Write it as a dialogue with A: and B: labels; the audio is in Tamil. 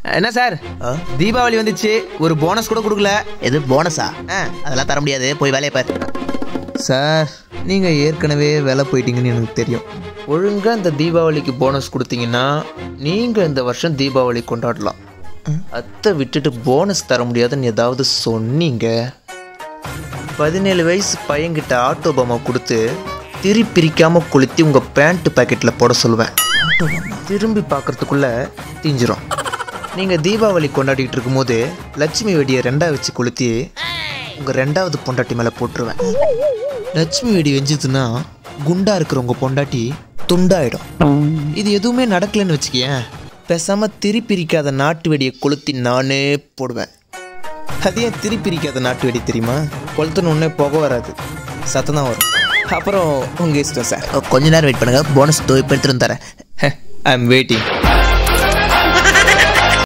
A: என்ன சார்
B: ஆ?
A: தீபாவளி வந்துச்சு ஒரு போனஸ் கூட கொடுக்கல
B: எது போனஸா
A: ஆ.
B: அதெல்லாம் தர முடியாது போய் வேலையை பாரு
A: சார் நீங்கள் ஏற்கனவே வேலை போயிட்டீங்கன்னு எனக்கு தெரியும் ஒழுங்காக இந்த தீபாவளிக்கு போனஸ் கொடுத்தீங்கன்னா நீங்கள் இந்த வருஷம் தீபாவளி கொண்டாடலாம் அத்தை விட்டுட்டு போனஸ் தர முடியாதுன்னு ஏதாவது சொன்னீங்க பதினேழு வயசு பையன்கிட்ட ஆட்டோ பொம்மை கொடுத்து திரி பிரிக்காம கொளுத்தி உங்கள் பேண்ட் பாக்கெட்டில் போட சொல்லுவேன் திரும்பி பார்க்கறதுக்குள்ள தீஞ்சிரும் நீங்கள் தீபாவளி கொண்டாடிட்டு இருக்கும்போது லட்சுமி வெடியை ரெண்டா வச்சு கொளுத்தி உங்கள் ரெண்டாவது பொண்டாட்டி மேலே போட்டுருவேன் லட்சுமி வெடி வெஞ்சதுன்னா குண்டா இருக்கிற உங்க பொண்டாட்டி துண்டாயிடும் இது எதுவுமே நடக்கலைன்னு வச்சுக்கேன் பேசாம திரி பிரிக்காத நாட்டு வெடியை கொளுத்தி நானே போடுவேன் அது ஏன் திரி பிரிக்காத நாட்டு வெடி தெரியுமா கொளுத்துன உடனே புகை வராது சத்தம் தான் வரும் அப்புறம் உங்க இஷ்டம் சார்
B: கொஞ்ச நேரம் வெயிட் பண்ணுங்க போனஸ் தோ இப்போ எடுத்துட்டு வந்து தரேன்
A: ஐ எம் வெயிட்டிங்